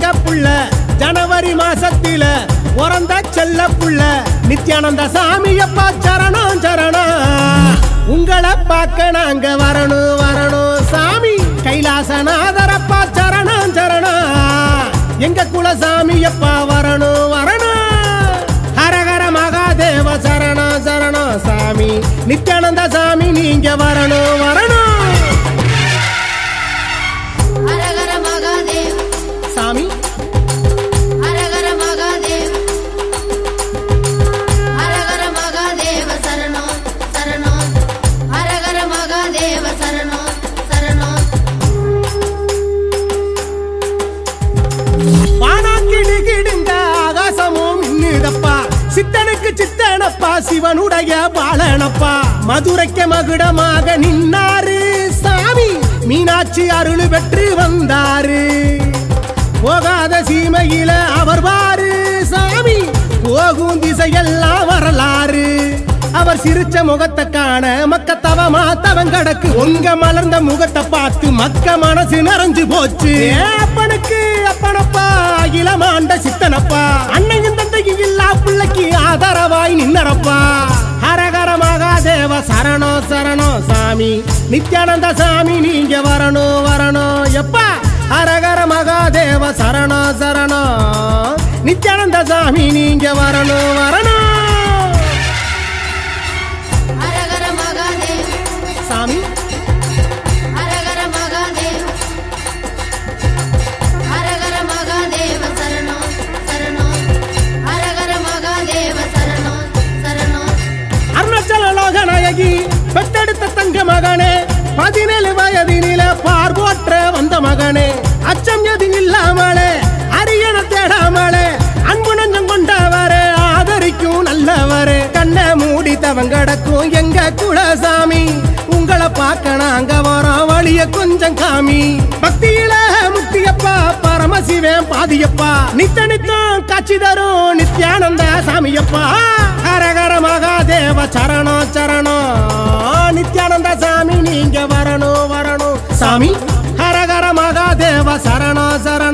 பச்சை புள்ள ஜனவரி மாசத்தில பிறந்த செல்ல புள்ள நித்யானந்த சாமியப்பா சரணம் சரணம் உங்களை பார்க்க நாங்க வரணும் வரணும் சாமி கைலாசநாதரப்பா சரணம் சரணம் எங்க குலசாமியப்பா வரணும் வரணும் ஹரஹர மகாதேவ சரணம் சரணம் சாமி நித்யானந்த சாமி நீங்க வரணும் வரணும் ஹரஹர மகாதேவ் சாமி ஹரஹர மகாதேவ் ஹரஹர மகாதேவ சரணோ சரணோ ஹரஹர மகாதேவ சரணோ சரணோ வானாக்கிடு கிடுங்க ஆகாசமும் மின்னுதப்பா சித்தனுக்கு சித்தனப்பா சிவனுடைய பாலனப்பா மதுரைக்க மகுடமாக நின்னாரு சாமி மீனாட்சி அருள் பெற்று வந்தாரு போகாத சீமையில அவர் பாரு சாமி போகும் திசையெல்லாம் வரலாறு அவர் சிரிச்ச முகத்தை காண மக்க தவமா தவம் கடக்கு உங்க மலர்ந்த முகத்தை பார்த்து மக்க மனசு நிறைஞ்சு போச்சு ஏன் அப்பனுக்கு அப்பனப்பா இளமாண்ட சித்தனப்பா அன்னையும் தந்தையும் இல்லா பிள்ளைக்கு ஆதரவாய் நின்னரப்பா ஹரஹர மகாதேவ சரணோ சரணோ சாமி நித்யானந்த சாமி நீங்க வரணும் வரணும் எப்பா ஹரஹர மகாதேவ சரணோ சரணோ நித்யானந்த சாமி நீங்க வரணும் வரணும் ஹரஹர மகாதேவ் சாமி ஹரஹர மகாதேவ் ஹரஹர மகாதேவ சரணோ சரணோ ஹரஹர மகாதேவ சரணோ சரணோ அருணாச்சல லோகநாயகி பெத்தெடுத்த தங்க மகனே பதினேழு வயதினில பார்வோற்ற வந்த மகனே அச்சம் எது இல்லாமலே அரியண தேடாமலே அன்பு நஞ்சம் கொண்டவரே ஆதரிக்கும் நல்லவரே கண்ணை மூடி தவங்கடக்கும் எங்க குலசாமி உங்களை பார்க்க நாங்க வரோம் வழிய கொஞ்சம் காமி பக்தியில முக்தியப்பா பரமசிவன் பாதியப்பா நித்த நித்தம் காட்சி தரும் நித்யானந்த சாமியப்பா ஹரஹர மகாதேவ சரணம் சரணம் நித்யானந்த சாமி நீங்க வரணும் வரணும் சாமி ஹரஹர மகாதேவ சரணம் சரணம்